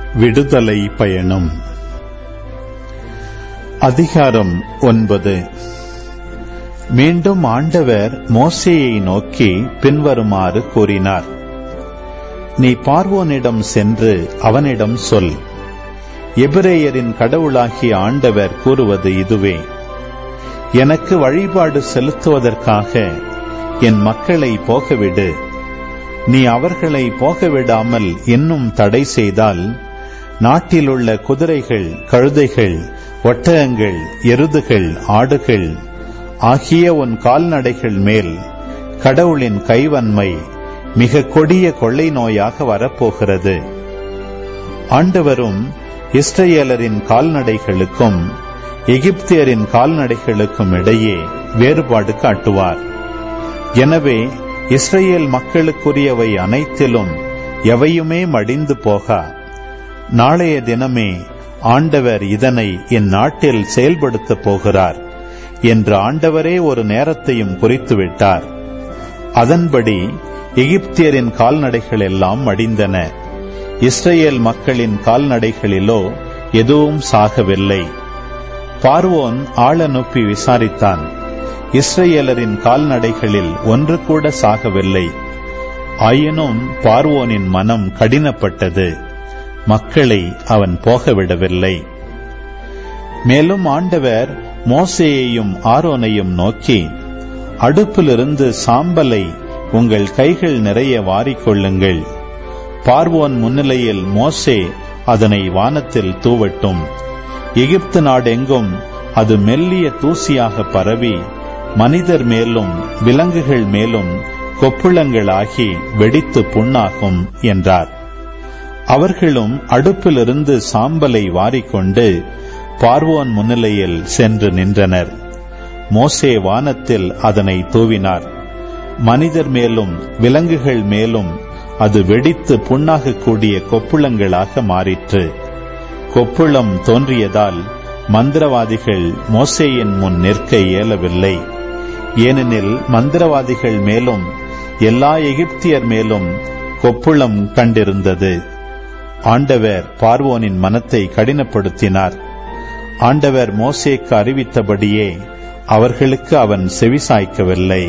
விடுதலை பயணம் அதிகாரம் ஒன்பது மீண்டும் ஆண்டவர் மோசேயை நோக்கி பின்வருமாறு கூறினார் நீ பார்வோனிடம் சென்று அவனிடம் சொல் எபிரேயரின் கடவுளாகிய ஆண்டவர் கூறுவது இதுவே எனக்கு வழிபாடு செலுத்துவதற்காக என் மக்களை போகவிடு நீ அவர்களை போகவிடாமல் இன்னும் தடை செய்தால் நாட்டிலுள்ள குதிரைகள் கழுதைகள் ஒட்டகங்கள் எருதுகள் ஆடுகள் ஆகிய உன் கால்நடைகள் மேல் கடவுளின் கைவன்மை மிக கொடிய கொள்ளை நோயாக வரப்போகிறது ஆண்டவரும் இஸ்ரேலரின் கால்நடைகளுக்கும் எகிப்தியரின் கால்நடைகளுக்கும் இடையே வேறுபாடு காட்டுவார் எனவே இஸ்ரேல் மக்களுக்குரியவை அனைத்திலும் எவையுமே மடிந்து போகா நாளைய தினமே ஆண்டவர் இதனை என் நாட்டில் செயல்படுத்தப் போகிறார் என்று ஆண்டவரே ஒரு நேரத்தையும் குறித்துவிட்டார் அதன்படி எகிப்தியரின் கால்நடைகள் எல்லாம் மடிந்தன இஸ்ரேல் மக்களின் கால்நடைகளிலோ எதுவும் சாகவில்லை பார்வோன் ஆள் அனுப்பி விசாரித்தான் இஸ்ரேலரின் கால்நடைகளில் ஒன்று கூட சாகவில்லை ஆயினும் பார்வோனின் மனம் கடினப்பட்டது மக்களை அவன் போகவிடவில்லை மேலும் ஆண்டவர் மோசேயையும் ஆரோனையும் நோக்கி அடுப்பிலிருந்து சாம்பலை உங்கள் கைகள் நிறைய வாரிக்கொள்ளுங்கள் பார்வோன் முன்னிலையில் மோசே அதனை வானத்தில் தூவட்டும் எகிப்து நாடெங்கும் அது மெல்லிய தூசியாக பரவி மனிதர் மேலும் விலங்குகள் மேலும் கொப்புளங்களாகி வெடித்து புண்ணாகும் என்றார் அவர்களும் அடுப்பிலிருந்து சாம்பலை வாரிக்கொண்டு பார்வோன் முன்னிலையில் சென்று நின்றனர் மோசே வானத்தில் அதனை தூவினார் மனிதர் மேலும் விலங்குகள் மேலும் அது வெடித்து புண்ணாகக்கூடிய கொப்புளங்களாக மாறிற்று கொப்புளம் தோன்றியதால் மந்திரவாதிகள் மோசேயின் முன் நிற்க இயலவில்லை ஏனெனில் மந்திரவாதிகள் மேலும் எல்லா எகிப்தியர் மேலும் கொப்புளம் கண்டிருந்தது ஆண்டவர் பார்வோனின் மனத்தை கடினப்படுத்தினார் ஆண்டவர் மோசேக்கு அறிவித்தபடியே அவர்களுக்கு அவன் செவிசாய்க்கவில்லை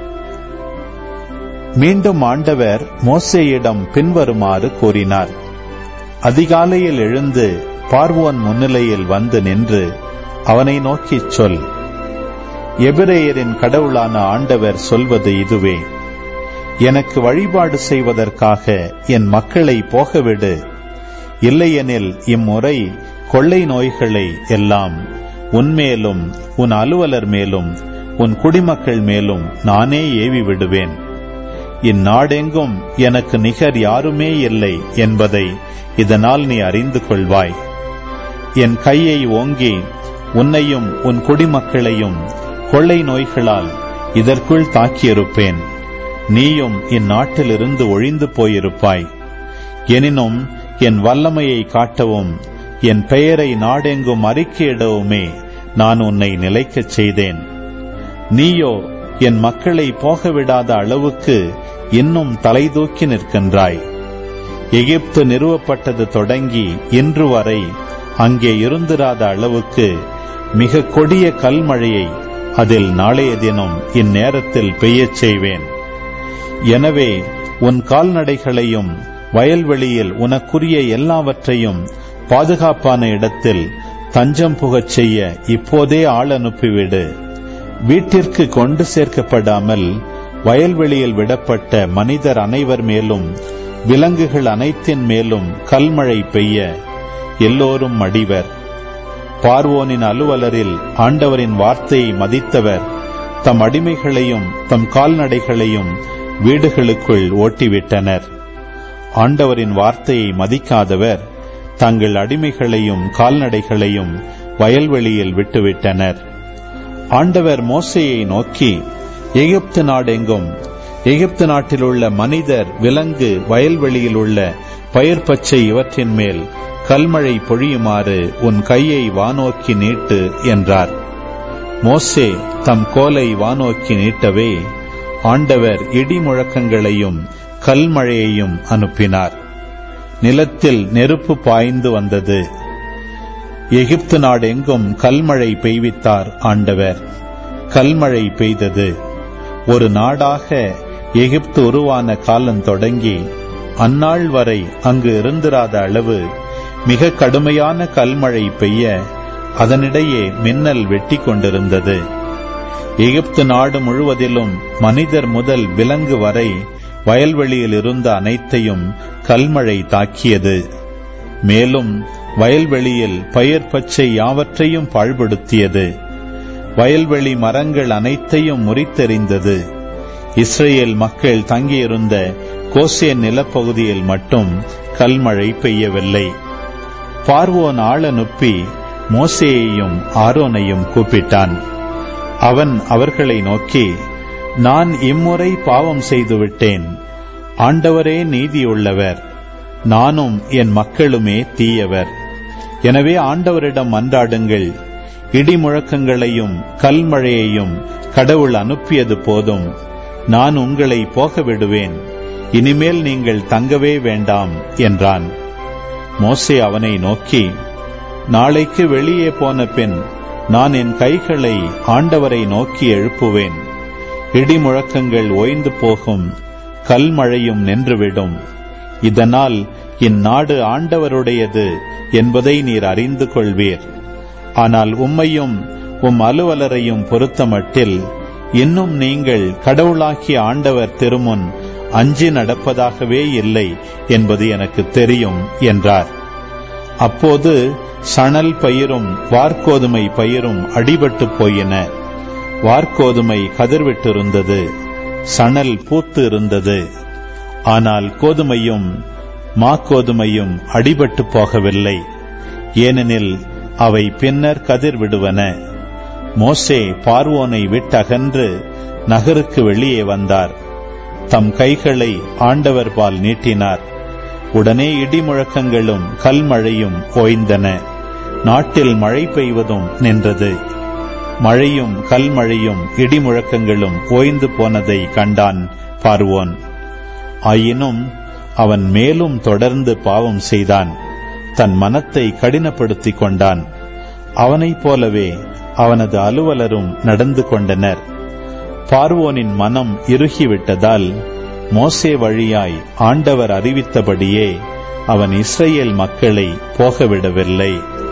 மீண்டும் ஆண்டவர் மோசேயிடம் பின்வருமாறு கூறினார் அதிகாலையில் எழுந்து பார்வோன் முன்னிலையில் வந்து நின்று அவனை நோக்கிச் சொல் எபிரேயரின் கடவுளான ஆண்டவர் சொல்வது இதுவே எனக்கு வழிபாடு செய்வதற்காக என் மக்களை போகவிடு இல்லையெனில் இம்முறை கொள்ளை நோய்களை எல்லாம் உன்மேலும் உன் அலுவலர் மேலும் உன் குடிமக்கள் மேலும் நானே ஏவி விடுவேன் இந்நாடெங்கும் எனக்கு நிகர் யாருமே இல்லை என்பதை இதனால் நீ அறிந்து கொள்வாய் என் கையை ஓங்கி உன்னையும் உன் குடிமக்களையும் கொள்ளை நோய்களால் இதற்குள் தாக்கியிருப்பேன் நீயும் இந்நாட்டிலிருந்து ஒழிந்து போயிருப்பாய் எனினும் என் வல்லமையை காட்டவும் என் பெயரை நாடெங்கும் அறிக்கையிடவுமே நான் உன்னை நிலைக்கச் செய்தேன் நீயோ என் மக்களை போகவிடாத அளவுக்கு இன்னும் தலைதூக்கி நிற்கின்றாய் எகிப்து நிறுவப்பட்டது தொடங்கி இன்று வரை அங்கே இருந்திராத அளவுக்கு மிக கொடிய கல்மழையை அதில் நாளைய தினம் இந்நேரத்தில் பெய்யச் செய்வேன் எனவே உன் கால்நடைகளையும் வயல்வெளியில் உனக்குரிய எல்லாவற்றையும் பாதுகாப்பான இடத்தில் தஞ்சம் புகச் செய்ய இப்போதே ஆள் அனுப்பிவிடு வீட்டிற்கு கொண்டு சேர்க்கப்படாமல் வயல்வெளியில் விடப்பட்ட மனிதர் அனைவர் மேலும் விலங்குகள் அனைத்தின் மேலும் கல்மழை பெய்ய எல்லோரும் மடிவர் பார்வோனின் அலுவலரில் ஆண்டவரின் வார்த்தையை மதித்தவர் தம் அடிமைகளையும் தம் கால்நடைகளையும் வீடுகளுக்குள் ஓட்டிவிட்டனர் ஆண்டவரின் வார்த்தையை மதிக்காதவர் தங்கள் அடிமைகளையும் கால்நடைகளையும் வயல்வெளியில் விட்டுவிட்டனர் ஆண்டவர் மோசையை நோக்கி எகிப்து நாடெங்கும் எகிப்து நாட்டில் உள்ள மனிதர் விலங்கு வயல்வெளியில் உள்ள பயிர் பச்சை இவற்றின் மேல் கல்மழை பொழியுமாறு உன் கையை வானோக்கி நீட்டு என்றார் மோசே தம் கோலை வானோக்கி நீட்டவே ஆண்டவர் இடி முழக்கங்களையும் கல்மழையையும் அனுப்பினார் நிலத்தில் நெருப்பு பாய்ந்து வந்தது எகிப்து நாடெங்கும் கல்மழை பெய்வித்தார் ஆண்டவர் கல்மழை பெய்தது ஒரு நாடாக எகிப்து உருவான காலம் தொடங்கி அந்நாள் வரை அங்கு இருந்திராத அளவு மிக கடுமையான கல்மழை பெய்ய அதனிடையே மின்னல் வெட்டி கொண்டிருந்தது எகிப்து நாடு முழுவதிலும் மனிதர் முதல் விலங்கு வரை வயல்வெளியில் இருந்த அனைத்தையும் கல்மழை தாக்கியது மேலும் வயல்வெளியில் பயிர் பச்சை யாவற்றையும் பாழ்படுத்தியது வயல்வெளி மரங்கள் அனைத்தையும் முறித்தெறிந்தது இஸ்ரேல் மக்கள் தங்கியிருந்த கோசேன் நிலப்பகுதியில் மட்டும் கல்மழை பெய்யவில்லை பார்வோன் ஆள நுப்பி மோசேயையும் ஆரோனையும் கூப்பிட்டான் அவன் அவர்களை நோக்கி நான் இம்முறை பாவம் செய்துவிட்டேன் ஆண்டவரே நீதியுள்ளவர் நானும் என் மக்களுமே தீயவர் எனவே ஆண்டவரிடம் மன்றாடுங்கள் இடி முழக்கங்களையும் கல்மழையையும் கடவுள் அனுப்பியது போதும் நான் உங்களை போக விடுவேன் இனிமேல் நீங்கள் தங்கவே வேண்டாம் என்றான் மோசே அவனை நோக்கி நாளைக்கு வெளியே போன பின் நான் என் கைகளை ஆண்டவரை நோக்கி எழுப்புவேன் இடி முழக்கங்கள் ஓய்ந்து போகும் கல்மழையும் நின்றுவிடும் இதனால் இந்நாடு ஆண்டவருடையது என்பதை நீர் அறிந்து கொள்வீர் ஆனால் உம்மையும் உம் அலுவலரையும் பொறுத்தமட்டில் இன்னும் நீங்கள் கடவுளாகிய ஆண்டவர் திருமுன் அஞ்சி நடப்பதாகவே இல்லை என்பது எனக்கு தெரியும் என்றார் அப்போது சணல் பயிரும் வார்கோதுமை பயிரும் அடிபட்டு போயின வார்கோதுமை கதிர்விட்டிருந்தது சணல் பூத்து இருந்தது ஆனால் கோதுமையும் மாக்கோதுமையும் அடிபட்டு போகவில்லை ஏனெனில் அவை பின்னர் கதிர் விடுவன மோசே பார்வோனை விட்டகன்று நகருக்கு வெளியே வந்தார் தம் கைகளை ஆண்டவர் பால் நீட்டினார் உடனே இடி முழக்கங்களும் கல்மழையும் ஓய்ந்தன நாட்டில் மழை பெய்வதும் நின்றது மழையும் கல்மழையும் இடி முழக்கங்களும் ஓய்ந்து போனதை கண்டான் பார்வோன் ஆயினும் அவன் மேலும் தொடர்ந்து பாவம் செய்தான் தன் மனத்தை கடினப்படுத்திக் கொண்டான் அவனைப் போலவே அவனது அலுவலரும் நடந்து கொண்டனர் பார்வோனின் மனம் இறுகிவிட்டதால் மோசே வழியாய் ஆண்டவர் அறிவித்தபடியே அவன் இஸ்ரேல் மக்களை போகவிடவில்லை